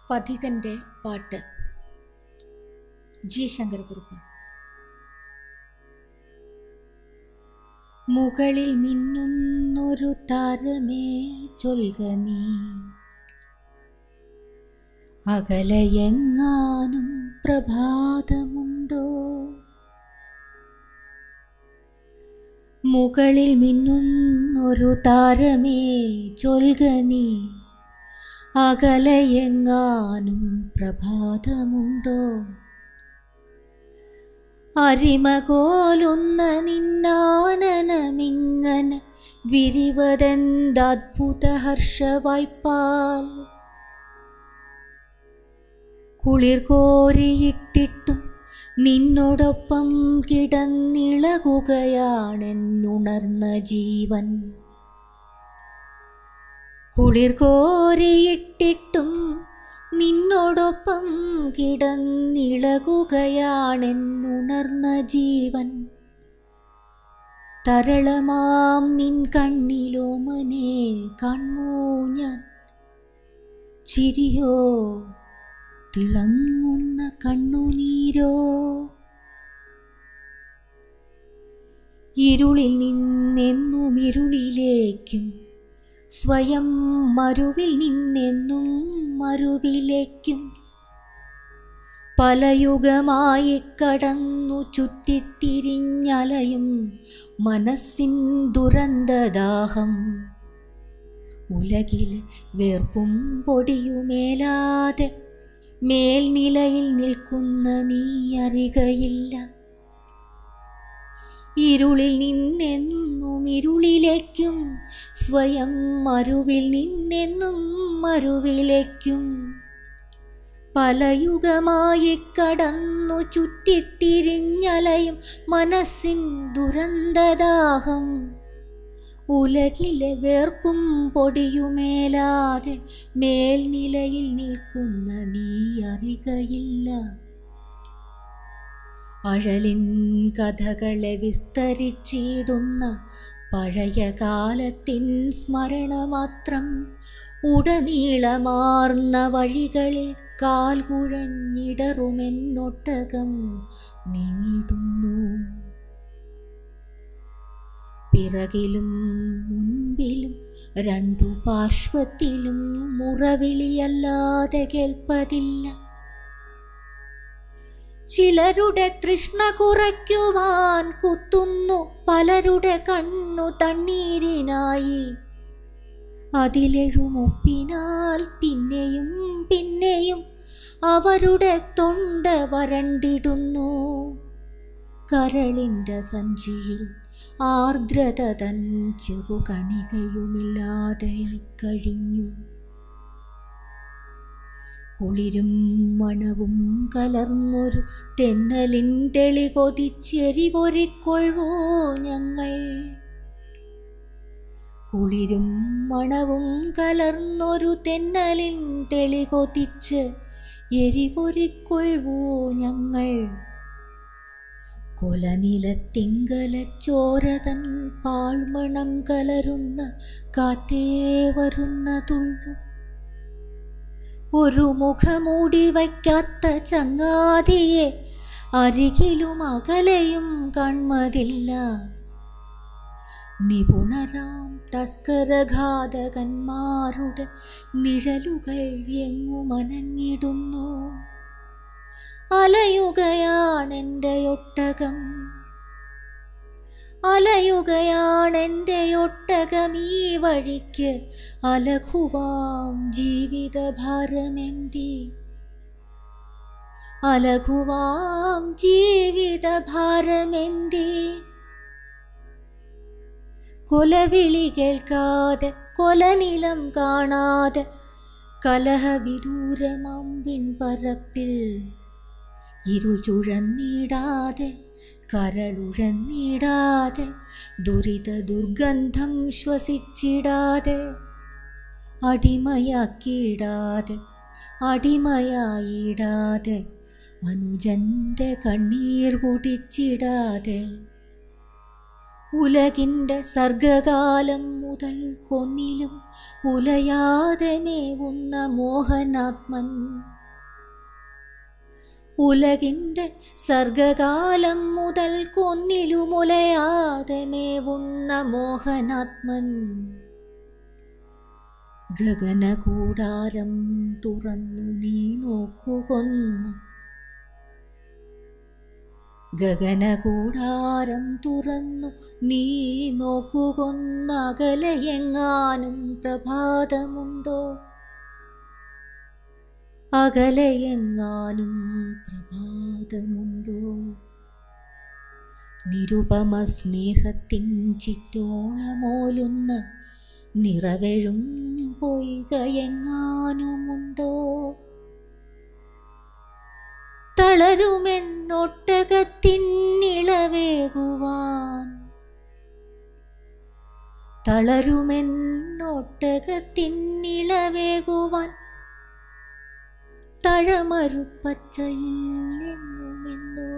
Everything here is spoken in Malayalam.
പഥികന്റെ പാട്ട് ജി ശങ്കരക്കുറുപ്പ് മുകളിൽ മിന്നുന്നൊരു താരമേ ചൊൽക നീ അകലയെങ്ങാനും പ്രഭാതമുണ്ടോ മുകളിൽ മിന്നുന്നൊരു താരമേ ചൊൽക നീ അകലയെങ്ങാനും പ്രഭാതമുണ്ടോ അരിമകോലുന്ന നിന്നാനനമിങ്ങനെ വിരിവതെന്തദ്ഭുത ഹർഷവായ്പാൽ കുളിർ കോരിയിട്ടിട്ടും നിന്നോടൊപ്പം കിടന്നിളകുകയാണെന്നുണർന്ന ജീവൻ കുളിർ കോരിയിട്ടിട്ടും നിന്നോടൊപ്പം കിടന്നിളകുകയാണെന്നുണർന്ന ജീവൻ തരളമാം നിൻ കണ്ണിലോമനെ കണ്ണു ഞാൻ ചിരിയോ തിളങ്ങുന്ന കണ്ണുനീരോ ഇരുളിൽ നിന്നെന്നും ഇരുളിലേക്കും സ്വയം മരുവിൽ നിന്നെന്നും മരുവിലേക്കും പലയുഗമായി കടന്നു ചുറ്റിത്തിരിഞ്ഞലയും മനസ്സിൻ ദുരന്തദാഹം ഉലകിൽ വേർപ്പും പൊടിയുമേലാതെ മേൽനിലയിൽ നിൽക്കുന്ന നീ അറികയില്ല ഇരുളിൽ നിന്നെന്നും ഇരുളിലേക്കും സ്വയം മരുവിൽ നിന്നെന്നും മരുവിലേക്കും പലയുഗമായി കടന്നു ചുറ്റിത്തിരിഞ്ഞലയും മനസ്സിൻ ദുരന്തദാഹം ഉലകിലെ വേർപ്പും പൊടിയുമേലാതെ മേൽനിലയിൽ നിൽക്കുന്ന നീ അറികയില്ല അഴലിൻ കഥകളെ വിസ്തരിച്ചിടുന്ന പഴയ കാലത്തിൻ സ്മരണ മാത്രം ഉടനീളമാർന്ന വഴികളിൽ കാൽ കുഴഞ്ഞിടറുമെന്നൊട്ടകം നീങ്ങിടുന്നു പിറകിലും മുൻപിലും രണ്ടു പാർശ്വത്തിലും മുറവിളിയല്ലാതെ കേൾപ്പതില്ല ചിലരുടെ തൃഷ്ണ കുറയ്ക്കുവാൻ കുത്തുന്നു പലരുടെ കണ്ണു തണ്ണീരിനായി അതിലെഴുമൊപ്പിനാൽ പിന്നെയും പിന്നെയും അവരുടെ തൊണ്ട വരണ്ടിടുന്നു കരളിൻ്റെ സഞ്ചിയിൽ ആർദ്രത തൻ ചെറുകണികയുമില്ലാതെയായി കഴിഞ്ഞു കുളിരും മണവും കലർന്നൊരു തെന്നലിൻ തെളി കൊതിച്ചെരിപൊരിക്കൊള്ളവോ ഞങ്ങൾ കുളിരും മണവും കലർന്നൊരു തെന്നലിൻ തെളി കൊതിച്ച് എരിപൊരിക്കൊള്ളവോ ഞങ്ങൾ കൊലനിലത്തിങ്കല ചോരതൻ പാഴ്മണം കലരുന്ന കാറ്റേ വരുന്നതുള്ളു ഒരു മുഖമൂടി വയ്ക്കാത്ത ചങ്ങാതിയെ അരികിലും അകലെയും കൺമതില്ല നിപുണരാം തസ്കരഘാതകന്മാരുടെ നിഴലുകൾ എങ്ങും അനങ്ങിടുന്നു അലയുകയാണെൻ്റെ ഒട്ടകം അലയുകയാണെൻ്റെ ഒട്ടകം ഈ വഴിക്ക് അലഘുവാം ജീവിതഭാരമെന്തി അലഘുവാം ജീവിതഭാരമെന്തി കൊലവിളി കേൾക്കാതെ കൊലനിലം കാണാതെ കലഹവിദൂരമാമ്പിൻ പരപ്പിൽ ഇരുൾ ചുഴന്നിടാതെ കരളുഴന്നിടാതെ ദുരിത ദുർഗന്ധം ശ്വസിച്ചിടാതെ അടിമയാക്കിയിടാതെ അടിമയായിടാതെ അനുജന്റെ കണ്ണീർ കുടിച്ചിടാതെ ഉലകിൻ്റെ സർഗകാലം മുതൽ കൊന്നിലും ഉലയാതെ മേവുന്ന മോഹനാത്മൻ ഉലകിൻ്റെ സർഗകാലം മുതൽ കൊന്നിലുമുലയാതെ മേവുന്ന മോഹനാത്മൻ ഗഗനകൂടാരം തുറന്നു നീ നോക്കുകൊന്ന് ഗഗനകൂടാരം തുറന്നു നീ നോക്കുകൊന്നകലയെങ്ങാനും പ്രഭാതമുണ്ടോ അകലയെങ്ങാനും പ്രഭാതമുണ്ടോ നിരുപമ സ്നേഹത്തിൻ ചിറ്റോളമോലുന്ന നിറവെഴും പൊയ്കയെങ്ങാനുമുണ്ടോ തളരുമെന്നൊട്ടകത്തിന്നിളവേകുവാൻ തളരുമെന്നൊട്ടകത്തിന്നിളവേകുവാൻ തഴമരുപ്പച്ചയിൽ എങ്ങുമെന്നോ